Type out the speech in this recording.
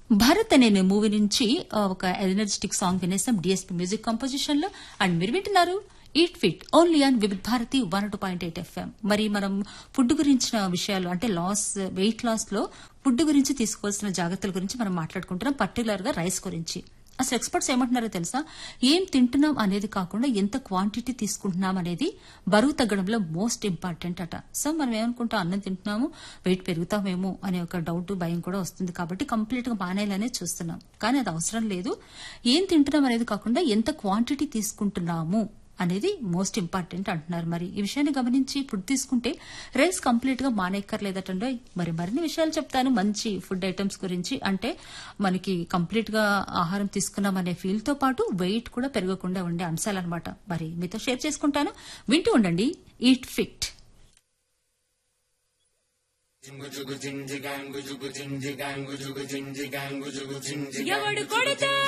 భరత్ అనే మూవీ నుంచి ఆ, ఒక ఎనర్జెటిక్ సాంగ్ వినేసాం డిఎస్పీ మ్యూజిక్ కంపోజిషన్ లో అండ్ మీరు వింటున్నారు eat fit only on Vividh Bharati one two point eight FM మరి మనం ఫుడ్ గురించిన విషయాలు అంటే లాస్ వెయిట్ లాస్ లో ఫుడ్ గురించి తీసుకోవాల్సిన జాగ్రత్తల గురించి మనం మాట్లాడుకుంటున్నాం పర్టికులర్ గా రైస్ గురించి అసలు ఎక్స్పర్ట్స్ ఏమంటున్నారో తెలుసా ఏం తింటున్నాం అనేది కాకుండా ఎంత క్వాంటిటీ తీసుకుంటున్నాం అనేది బరువు తగ్గడంలో మోస్ట్ ఇంపార్టెంట్ అట సో మనం ఏమనుకుంటాం అన్నం తింటున్నాము వెయిట్ పెరుగుతామేమో అనే ఒక డౌట్ భయం కూడా వస్తుంది కాబట్టి కంప్లీట్ గా మానేయాలనే చూస్తున్నాం కానీ అది అవసరం లేదు ఏం తింటున్నాం అనేది కాకుండా ఎంత క్వాంటిటీ తీసుకుంటున్నాము అనేది మోస్ట్ ఇంపార్టెంట్ అంటున్నారు మరి ఈ విషయాన్ని గమనించి ఫుడ్ తీసుకుంటే రైస్ కంప్లీట్ గా మానేక్కర్లేదటండి మరి మరిన్ని విషయాలు చెప్తాను మంచి ఫుడ్ ఐటమ్స్ గురించి అంటే మనకి కంప్లీట్ గా ఆహారం తీసుకున్నాం అనే ఫీల్ తో పాటు వెయిట్ కూడా పెరగకుండా ఉండే అంశాలన్నమాట మరి మీతో షేర్ చేసుకుంటాను వింటూ ఉండండి ఈట్ ఫిట్ ఎవడు కొడితే